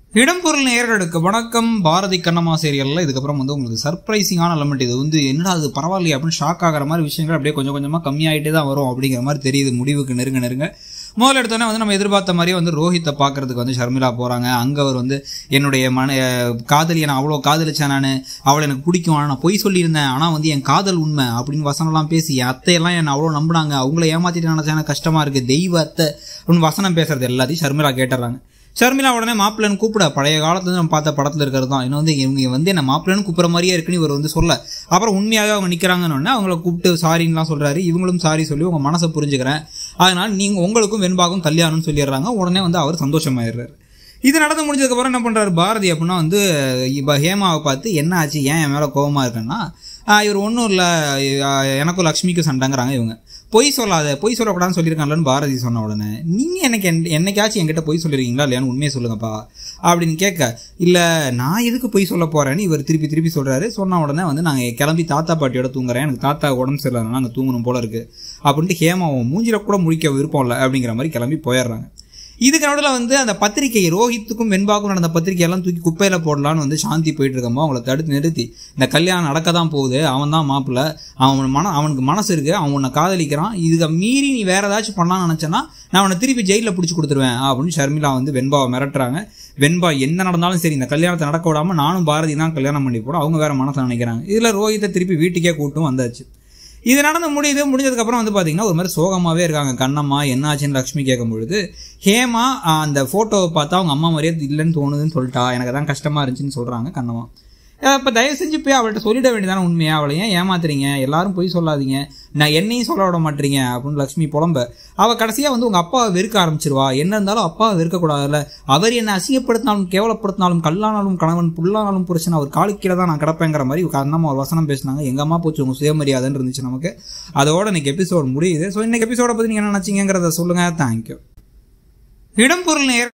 இடம்பொருள் நேயர்களுக்கு வணக்கம் பாரதி கண்ணம்மா சீரியலில் இதுக்கப்புறம் வந்து உங்களுக்கு சர்ப்ரைசிங்கான எலமெண்ட் இது வந்து என்னடா அது பரவாயில்லையே அப்படின்னு ஷாக் ஆகிற மாதிரி விஷயங்கள் அப்படியே கொஞ்சம் கொஞ்சமாக கம்மியாயிட்டே தான் வரும் அப்படிங்கிற மாதிரி தெரியுது முடிவுக்கு நெருங்க நெருங்க முதல்ல எடுத்தோன்னே வந்து நம்ம எதிர்பார்த்த மாதிரியே வந்து ரோஹித்தை பார்க்கறதுக்கு வந்து ஷர்மிளா போகிறாங்க அங்கே அவர் வந்து என்னுடைய மன காதலியை நான் அவ்வளோ காதலிச்சேன் நான் அவளை எனக்கு பிடிக்கும் ஆனால் நான் பொய் சொல்லியிருந்தேன் ஆனால் வந்து என் காதல் உண்மை அப்படின்னு வசனம்லாம் பேசி என் அத்தையெல்லாம் என்னை அவ்வளோ நம்பினாங்க அவங்கள ஏமாத்திட்டு நினச்சா எனக்கு கஷ்டமாக இருக்குது தெய்வ அத்தை அப்படின்னு வசனம் பேசுறது எல்லாத்தையும் ஷர்மிளா கேட்டுறாங்க ஷர்மிளா உடனே மாப்பிள்ளன்னு கூப்பிட பழைய காலத்துல நம்ம பார்த்த படத்தில் இருக்கிறது தான் இன்னும் வந்து இவங்க வந்து என்ன மாப்பிள்ளன்னு கூப்பிட்ற மாதிரியே இருக்குன்னு இவர் வந்து சொல்ல அப்புறம் உண்மையாகவே அவங்க நிற்கிறாங்கன்னு அவங்கள கூப்பிட்டு சாரின்லாம் சொல்கிறாரு இவங்களும் சாரி சொல்லி உங்கள் மனசை புரிஞ்சுக்கிறேன் அதனால் நீங்கள் உங்களுக்கும் வெண்பாகும் கல்யாணம்னு சொல்லிடுறாங்க உடனே வந்து அவர் சந்தோஷமாயிடுறாரு இது நடந்து முடிஞ்சதுக்கப்புறம் என்ன பண்ணுறாரு பாரதி அப்படின்னா வந்து இப்போ ஹேமாவை பார்த்து என்ன ஆச்சு ஏன் என் மேலே கோபமாக இருக்குன்னா ஆஹ் இவர் ஒன்றும் இல்லை எனக்கும் லக்ஷ்மிக்கும் சண்டைங்கிறாங்க இவங்க பொய் சொல்லாத பொய் சொல்லக்கூடாதுன்னு சொல்லியிருக்காங்களன்னு பாரதி சொன்ன உடனே நீங்கள் எனக்கு என் என்னைக்காச்சும் என்கிட்ட பொய் சொல்லியிருக்கீங்களா இல்லையான்னு உண்மையை சொல்லுங்கப்பா அப்படின்னு கேட்க இல்லை நான் எதுக்கு பொய் சொல்ல போகிறேன்னு இவர் திருப்பி திருப்பி சொல்கிறாரு சொன்ன உடனே வந்து நாங்கள் கிளம்பி தாத்தா பாட்டியோட தூங்குறேன் எனக்கு தாத்தா உடம்பு சரியில்லை நாங்கள் தூங்கணும் போல இருக்குது அப்படின்ட்டு ஹேமாவை மூஞ்சில கூட முடிக்க விருப்பம் இல்லை அப்படிங்கிற மாதிரி கிளம்பி போயிடுறாங்க இதுக்கு நடுவில் வந்து அந்த பத்திரிகை ரோஹித்துக்கும் வெண்பாக்கும் நடந்த பத்திரிகையெல்லாம் தூக்கி குப்பையில் போடலான்னு வந்து சாந்தி போயிட்டு இருக்கமோ அவங்கள தடுத்து நிறுத்தி இந்த கல்யாணம் நடக்க தான் போகுது அவன் தான் மாப்பிள்ள அவன் மன அவனுக்கு மனசு இருக்கு அவன் உன்னை காதலிக்கிறான் இதுக்கு மீறி நீ வேற ஏதாச்சும் பண்ணலாம்னு நினச்சேன்னா நான் அவனை திருப்பி ஜெயிலில் பிடிச்சி கொடுத்துருவேன் அப்படின்னு ஷர்மிளா வந்து வெண்பாவை மிரட்டுறாங்க வெண்பா என்ன நடந்தாலும் சரி இந்த கல்யாணத்தை நடக்க விடாமல் நானும் பாரதி தான் கல்யாணம் பண்ணி போட அவங்க வேற மனசை நினைக்கிறாங்க இதில் ரோஹித்தை திருப்பி வீட்டுக்கே கூட்டும் வந்தாச்சு இது நடந்து முடியுது முடிஞ்சதுக்கப்புறம் வந்து பார்த்தீங்கன்னா ஒரு மாதிரி சோகமாகவே இருக்காங்க கண்ணம்மா என்னாச்சுன்னு லக்ஷ்மி கேட்கும் பொழுது ஹேமா ஆஹ், அந்த ஃபோட்டோவை பார்த்தா அவங்க அம்மா மாதிரியே இல்லைன்னு தோணுதுன்னு சொல்லிட்டா எனக்கு தான் கஷ்டமாக இருந்துச்சுன்னு சொல்கிறாங்க கண்ணம்மா இப்போ தயவு செஞ்சு போய் அவள்கிட்ட சொல்லிட வேண்டியதானே உண்மையா அவளை ஏன் ஏமாத்துறீங்க எல்லாரும் போய் சொல்லாதீங்க நான் என்னையும் சொல்ல விட மாட்டீங்க அப்படின்னு லக்ஷ்மி புலம்ப அவள் கடைசியாக வந்து உங்கள் அப்பாவை வெறுக்க ஆரம்பிச்சிருவா என்ன இருந்தாலும் அப்பாவை வெறுக்கக்கூடாதுல்ல அவர் என்னை அசிங்கப்படுத்தினாலும் கேவலப்படுத்தினாலும் கல்லானாலும் கணவன் புல்லானாலும் புருஷன் அவர் காலுக்கீழே தான் நான் கிடப்பேங்கிற மாதிரி கண்ணம்மா ஒரு வசனம் பேசினாங்க எங்கள் அம்மா போச்சு உங்கள் சுயமரியாதைன்னு இருந்துச்சு நமக்கு அதோட இன்னைக்கு எபிசோட் முடியுது ஸோ இன்னைக்கு எபிசோட பற்றி நீங்கள் என்ன நினச்சிங்கிறத சொல்லுங்கள் தேங்க்யூ இடம்பொருள் நேர்